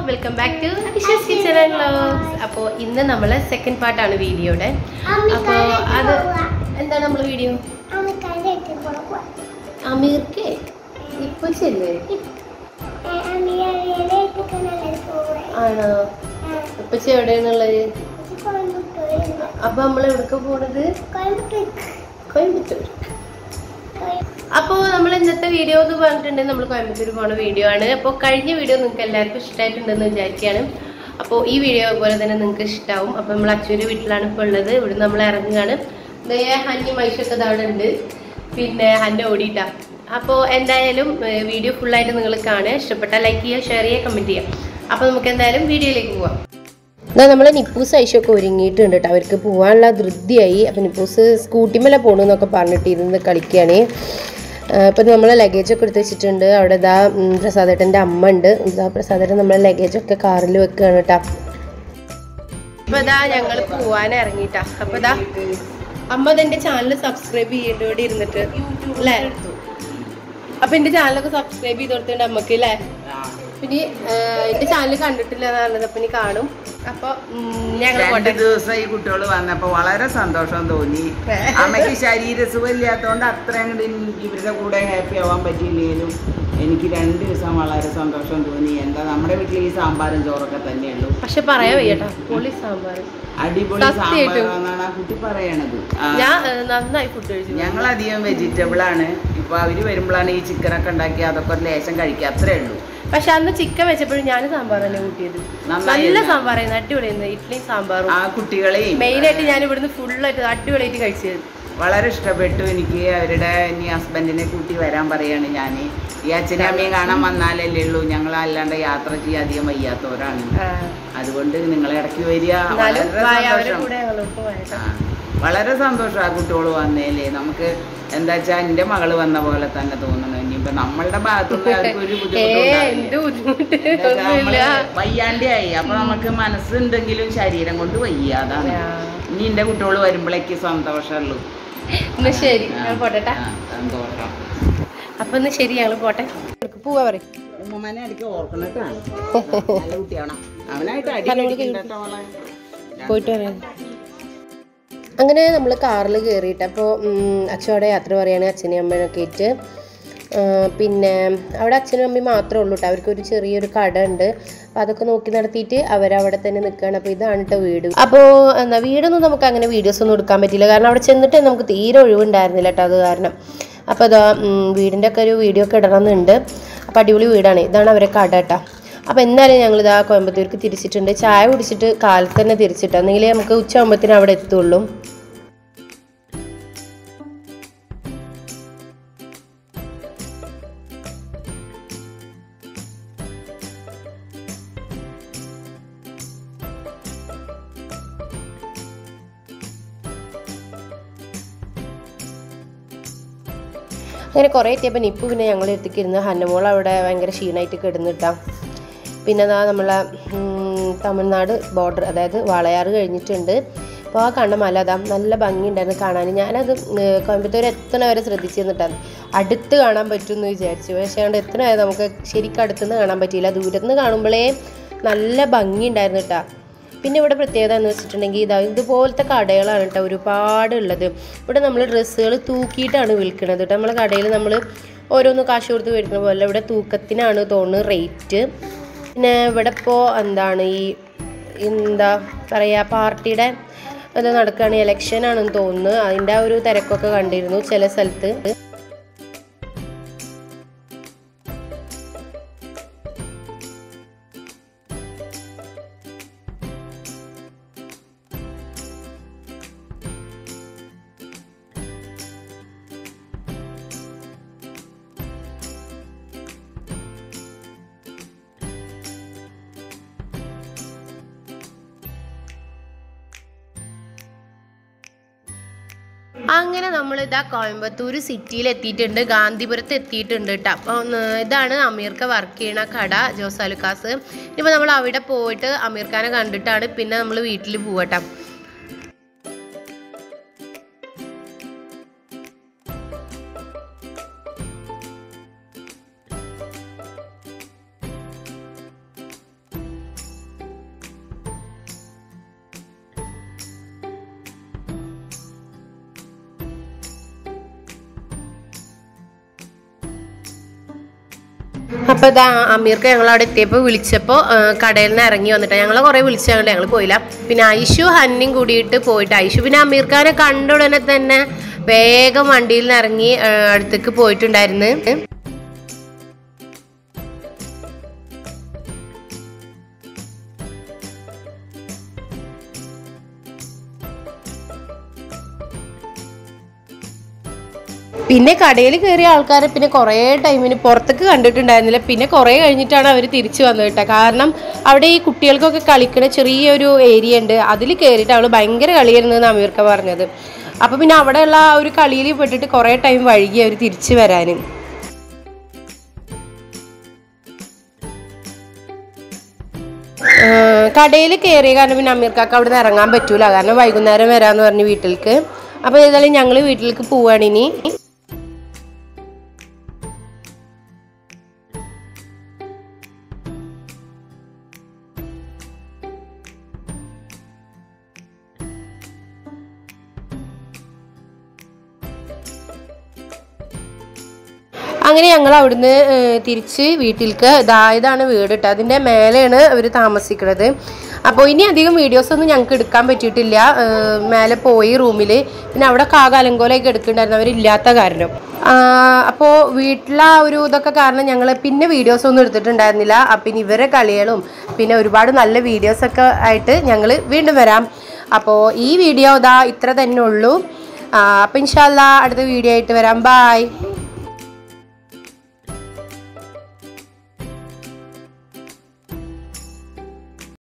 Welcome back to wishes kitchen and vlogs അപ്പോൾ ഇന്ന് നമ്മൾ സെക്കൻഡ് പാർട്ടാണ് വീഡിയോയുടെ അപ്പോൾ അത് എന്താണ് നമ്മൾ വീഡിയോ അമീർക്ക് ഇപ്പൊ ചെല്ലേ ആണോ ഇപ്പൊ എവിടെയാണുള്ളത് അപ്പൊ നമ്മൾ എവിടേക്ക് പോണത് കോയമ്പത്തൂർ അപ്പോൾ നമ്മൾ ഇന്നത്തെ വീഡിയോ എന്ന് പറഞ്ഞിട്ടുണ്ടെങ്കിൽ നമ്മൾ കോയമ്പത്തൂർ പോണ വീഡിയോ ആണ് അപ്പോൾ കഴിഞ്ഞ വീഡിയോ നിങ്ങൾക്ക് എല്ലാവർക്കും ഇഷ്ടമായിട്ടുണ്ടെന്ന് വിചാരിക്കുകയാണ് അപ്പോൾ ഈ വീഡിയോ പോലെ തന്നെ നിങ്ങൾക്ക് ഇഷ്ടമാവും അപ്പോൾ നമ്മൾ അച്ഛൻ്റെ വീട്ടിലാണ് ഇപ്പോൾ ഉള്ളത് ഇവിടെ നമ്മൾ ഇറങ്ങുകയാണ് ദേ ഹന്നി മൈഷൊക്കെ ഇത് അവിടെ ഉണ്ട് പിന്നെ ഹന്നെ ഓടിയിട്ടാ അപ്പോൾ എന്തായാലും വീഡിയോ ഫുള്ളായിട്ട് നിങ്ങൾ കാണുക ഇഷ്ടപ്പെട്ടാൽ ലൈക്ക് ചെയ്യുക ഷെയർ ചെയ്യുക കമൻറ്റ് ചെയ്യുക അപ്പോൾ നമുക്ക് എന്തായാലും വീഡിയോയിലേക്ക് പോവാം എന്നാൽ നമ്മളെ നിപ്പൂസ് ഐഷൊക്കെ ഒരുങ്ങിയിട്ടുണ്ട് കേട്ടോ അവർക്ക് പോകാനുള്ള ധൃതിയായി അപ്പം നിപ്പൂസ് സ്കൂട്ടിമേല പോകണമെന്നൊക്കെ പറഞ്ഞിട്ട് ഇരുന്ന് കളിക്കുകയാണ് ഇപ്പം നമ്മളെ ലഗേജൊക്കെ എടുത്ത് വെച്ചിട്ടുണ്ട് അവിടെ ഇതാ ഉം, പ്രസാദേട്ടൻ്റെ അമ്മ ഉണ്ട് ഇതാ പ്രസാദേട്ടൻ നമ്മളെ ലഗേജൊക്കെ കാറിൽ വെക്കുകയാണ് കേട്ടോ അപ്പോൾ ഇതാ ഞങ്ങൾ പോവാൻ ഇറങ്ങിയിട്ടാ അപ്പോൾ ഇതാ അമ്മ അതെൻ്റെ ചാനൽ സബ്സ്ക്രൈബ് ചെയ്യേണ്ട ഇവിടെ ഇരുന്നിട്ട് അല്ലേ അപ്പം എൻ്റെ ചാനലൊക്കെ സബ്സ്ക്രൈബ് ചെയ്ത് കൊടുത്തിട്ടുണ്ട് അമ്മക്ക് അല്ലേ പിന്നെ എൻ്റെ ചാനൽ കണ്ടിട്ടില്ല എന്നാണ് അപ്പം ഇനി കാണും അപ്പോൾ ഞങ്ങൾ രണ്ട് പോട്ടെ ദിവസം ഈ കുട്ടികൾ വന്നപ്പോ വളരെ സന്തോഷം തോന്നി അമ്മയ്ക്ക് ശരീര സുഖമില്ലാത്തോണ്ട് അത്ര അങ്ങോട്ട് എനിക്ക് ഇവരുടെ കൂടെ ഹാപ്പി ആവാൻ പറ്റിയില്ലെങ്കിലും എനിക്ക് രണ്ട് ദിവസം വളരെ സന്തോഷം തോന്നി എന്താ നമ്മുടെ വീട്ടിൽ ഈ സാമ്പാറും ചോറൊക്കെ തന്നെയുള്ളൂ പക്ഷെ പറയാൻ വയ്യട്ടാ പൊളി സാമ്പാർ അടിപൊളി സത്യായിട്ടും. സാമ്പാറാണെന്നാണ് ആ കുട്ടി പറയണത് ആ, ഞാൻ ഏ, നന്നായി ഫുഡ് കഴിച്ചു ഞങ്ങളധികം വെജിറ്റബിൾ ആണ് ഇപ്പൊ അവര് വരുമ്പോഴാണ് ഈ ചിക്കനൊക്കെ ഉണ്ടാക്കി അതൊക്കെ ഒരു ലേശം കഴിക്കുക അത്രേ ഉള്ളൂ പക്ഷെ അന്ന് ചിക്കൻ വെച്ചപ്പോഴും ഞാൻ സാമ്പാർ തന്നെ കൂട്ടിയത് നന്നായി നല്ല അല്ലേ? സാമ്പാറായിരുന്നു അടിപൊളിയായിരുന്നു ഇഡ്ഡലിയും സാമ്പാറും ആ കുട്ടികളെയും മെയിൻ ആയിട്ട് ഞാൻ ഇവിടുന്ന് ഫുള്ളായിട്ട് അടിപൊളിയായിട്ട് കഴിച്ചത് വളരെ ഇഷ്ടപ്പെട്ടു എനിക്ക് അവരുടെ ഇനി ഹസ്ബൻഡിനെ കൂട്ടി വരാൻ പറയാണ് ഞാൻ ഈ അച്ഛനും അമ്മയും കാണാൻ വന്നാലല്ലേ ഉള്ളൂ ഞങ്ങൾ അല്ലാണ്ട് യാത്ര ചെയ്യാൻ അധികം വയ്യാത്തവരാണ് ആ. അതുകൊണ്ട് നിങ്ങൾ ഇടയ്ക്ക് വരിക എന്നാലും വളരെ വായ, അവരുടെ സന്തോഷം കൂടെ ഞങ്ങളിപ്പോ പോയേക്കാം. ആ, വളരെ സന്തോഷം ആ കുട്ടികൾ വന്നേലേ നമുക്ക് എന്താ വെച്ചാൽ എൻ്റെ മകള് വന്ന പോലെ തന്നെ തോന്നണം ഇനിയിപ്പോ നമ്മളുടെ ഭാഗത്തുനിന്ന് അവർക്ക് ഒരു ഏ ബുദ്ധിമുട്ടുണ്ടാവില്ല എന്ത് ബുദ്ധിമുട്ട് എന്താ വെച്ചാ ഒന്നുമില്ല നമ്മള് വയ്യാണ്ടായി അപ്പൊ നമുക്ക് മനസ്സുണ്ടെങ്കിലും ശരീരം കൊണ്ട് വയ്യ അതാണ് ആ. ഇനി എന്റെ കുട്ടികൾ വരുമ്പോഴേക്ക് സന്തോഷമുള്ളൂ എന്നാ ശരി ഞങ്ങൾ പോട്ടെ ട്ടാ. ആ, സന്തോഷം അപ്പൊ എന്നാ ശരി ഞങ്ങൾ പോട്ടെ പോവാ പറയും ഉമ്മമാനെ അടിക്ക് ഓർക്കണം കേട്ടോ നല്ല കുട്ടിയാവണം അവനായിട്ട് അടി അടിക്കണ്ട കേട്ടോ മോളെ. പോയിട്ട് വരാം അങ്ങനെ നമ്മൾ കാറിൽ കയറിയിട്ട് അപ്പോൾ അച്ഛനോടെ യാത്ര പറയാണ് അച്ഛനെയും അമ്മേനൊക്കെ ആയിട്ട് ആ, പിന്നെ അവിടെ അച്ഛനും അമ്മയും മാത്രമേ ഉള്ളൂ കേട്ടോ അവർക്കൊരു ചെറിയൊരു കട ഉണ്ട് അപ്പോൾ അതൊക്കെ നോക്കി നടത്തിയിട്ട് അവരവിടെ തന്നെ നിൽക്കുകയാണ് അപ്പോൾ ഇതാണ് കേട്ടോ വീട് അപ്പോൾ എന്താ വീടൊന്നും നമുക്ക് അങ്ങനെ വീഡിയോസ് ഒന്നും എടുക്കാൻ പറ്റില്ല കാരണം അവിടെ ചെന്നിട്ട് നമുക്ക് തീരെ ഒഴിവുണ്ടായിരുന്നില്ല കേട്ടോ അത് കാരണം അപ്പോൾ അതാ വീടിൻ്റെ ഒക്കെ ഒരു വീഡിയോ ഒക്കെ ഇടണമെന്നുണ്ട് അപ്പോൾ അടിപൊളി വീടാണ് ഇതാണ് അവരെ കട കേട്ടോ അപ്പോൾ എന്തായാലും ഞങ്ങൾ ഇതാ കോയമ്പത്തൂർക്ക് തിരിച്ചിട്ടുണ്ട് ചായ കുടിച്ചിട്ട് കാലത്ത് തന്നെ തിരിച്ചിട്ട് എന്നെങ്കിൽ നമുക്ക് ഉച്ച ആകുമ്പോഴത്തേനും അവിടെ എത്തുള്ളൂ അങ്ങനെ കുറേ എത്തിയപ്പോൾ നിപ്പ് പിന്നെ ഞങ്ങൾ എത്തിക്കിരുന്ന് ഹന്നമോൾ അവിടെ ഭയങ്കര ക്ഷീണമായിട്ട് കിടന്നിട്ടാ പിന്നെ അതാ നമ്മളെ ഉം, തമിഴ്നാട് ബോർഡർ അതായത് വാളയാറ് കഴിഞ്ഞിട്ടുണ്ട് അപ്പോൾ ആ കണ്ട മല അതാ നല്ല ഭംഗിയുണ്ടായിരുന്നു കാണാൻ ഞാനത് ഉം, കോയമ്പത്തൂർ എത്തണ വരെ ശ്രദ്ധിച്ചിരുന്നിട്ടാണ് അടുത്ത് കാണാൻ പറ്റുമെന്ന് വിചാരിച്ചു പക്ഷേ അതുകൊണ്ട് എത്തണ വരെ നമുക്ക് ശരിക്കും അടുത്തുനിന്ന് കാണാൻ പറ്റിയില്ല ദൂരത്തുനിന്ന് കാണുമ്പോഴേ നല്ല ഭംഗിയുണ്ടായിരുന്നു കേട്ടോ പിന്നെ ഇവിടെ പ്രത്യേകത എന്ന് വെച്ചിട്ടുണ്ടെങ്കിൽ ഇതാ ഇതുപോലത്തെ കടകളാണ് കേട്ടോ ഒരുപാട് ഉള്ളത് ഇവിടെ നമ്മൾ ഡ്രസ്സുകൾ തൂക്കിയിട്ടാണ് വിൽക്കുന്നത് കേട്ടോ നമ്മളെ കടയിൽ നമ്മൾ ഓരോന്ന് കാശ് കൊടുത്ത് മേടിക്കുന്ന പോലെ ഇവിടെ തൂക്കത്തിനാണ് തോന്നുന്നത് റേറ്റ് പിന്നെ ഇവിടെ ഇപ്പോൾ എന്താണ് ഈ എന്താ പറയുക പാർട്ടിയുടെ ഇത് നടക്കുകയാണ് ഇലക്ഷൻ ആണെന്ന് തോന്നുന്നു അതിൻ്റെ ആ ഒരു തിരക്കൊക്കെ കണ്ടിരുന്നു ചില സ്ഥലത്ത് അങ്ങനെ നമ്മൾ ഇതാ കോയമ്പത്തൂർ സിറ്റിയിൽ എത്തിയിട്ടുണ്ട് ഗാന്ധിപുരത്ത് എത്തിയിട്ടുണ്ട് കേട്ടോ അപ്പോൾ ഇതാണ് അമീർക്ക വർക്ക് ചെയ്യണ കട ജോസ് അലുക്കാസ് ഇനിയിപ്പോൾ നമ്മൾ അവിടെ പോയിട്ട് അമീർ ഖാനെ കണ്ടിട്ടാണ് പിന്നെ നമ്മൾ വീട്ടിൽ പോവട്ടോ അപ്പൊ ഇതാ അമീർക്ക് ഞങ്ങൾ അവിടെ എത്തിയപ്പോൾ വിളിച്ചപ്പോൾ കടയിൽ നിന്ന് ഇറങ്ങി വന്നിട്ട് ഞങ്ങൾ കുറേ വിളിച്ചതുകൊണ്ട് ഞങ്ങൾ പോയില്ല പിന്നെ ഐഷു ഹന്നിയും കൂടിയിട്ട് പോയിട്ട് ഐഷു പിന്നെ അമീർ ഖാനെ കണ്ട ഉടനെ തന്നെ വേഗം വണ്ടിയിൽ നിന്ന് ഇറങ്ങി ആ, അടുത്തേക്ക് പോയിട്ടുണ്ടായിരുന്നു പിന്നെ കടയിൽ കയറിയ ആൾക്കാരെ പിന്നെ കുറേ ടൈമിന് പുറത്തേക്ക് കണ്ടിട്ടുണ്ടായിരുന്നില്ല പിന്നെ കുറേ കഴിഞ്ഞിട്ടാണ് അവർ തിരിച്ചു വന്നത് കേട്ടോ കാരണം അവിടെ ഈ കുട്ടികൾക്കൊക്കെ കളിക്കണ ചെറിയൊരു ഏരിയ ഉണ്ട് അതിൽ കയറിയിട്ട് അവൾ ഭയങ്കര കളിയായിരുന്നു എന്ന് അമീർക്ക പറഞ്ഞത് അപ്പോൾ പിന്നെ അവിടെയുള്ള ആ ഒരു കളിയിൽ പെട്ടിട്ട് കുറേ ടൈം വൈകി അവർ തിരിച്ചു വരാൻ കടയിൽ കയറിയ കാരണം പിന്നെ അമീർക്കാക്ക് അവിടെ നിന്ന് ഇറങ്ങാൻ പറ്റൂല കാരണം വൈകുന്നേരം വരാമെന്ന് പറഞ്ഞ് വീട്ടിലേക്ക് അപ്പോൾ ഏതായാലും ഞങ്ങൾ വീട്ടിലേക്ക് പോവാണ് ഇനി അങ്ങനെ ഞങ്ങൾ അവിടുന്ന് ഏഹ്, തിരിച്ച് വീട്ടിലേക്ക് ഇതാ ഇതാണ് വീട് കേട്ടോ അതിൻ്റെ മേലെയാണ് അവർ താമസിക്കുന്നത് അപ്പോൾ ഇനി അധികം വീഡിയോസ് ഒന്നും ഞങ്ങൾക്ക് എടുക്കാൻ പറ്റിയിട്ടില്ല ഏഹ്, മേലെ പോയി റൂമിൽ പിന്നെ അവിടെ കാകാലങ്കോലൊക്കെ എടുക്കുന്നുണ്ടായിരുന്നു അവരില്ലാത്ത കാരണം അപ്പോൾ വീട്ടിലെ ആ ഒരു ഇതൊക്കെ കാരണം ഞങ്ങൾ പിന്നെ വീഡിയോസ് ഒന്നും എടുത്തിട്ടുണ്ടായിരുന്നില്ല അപ്പം ഇനി ഇവരെ കളികളും പിന്നെ ഒരുപാട് നല്ല വീഡിയോസൊക്കെ ആയിട്ട് ഞങ്ങൾ വീണ്ടും വരാം അപ്പോൾ ഈ വീഡിയോ ഇതാ ഇത്ര തന്നെ ഉള്ളൂ അപ്പം ഇൻഷാല്ല അടുത്ത വീഡിയോ ആയിട്ട് വരാം ബായ്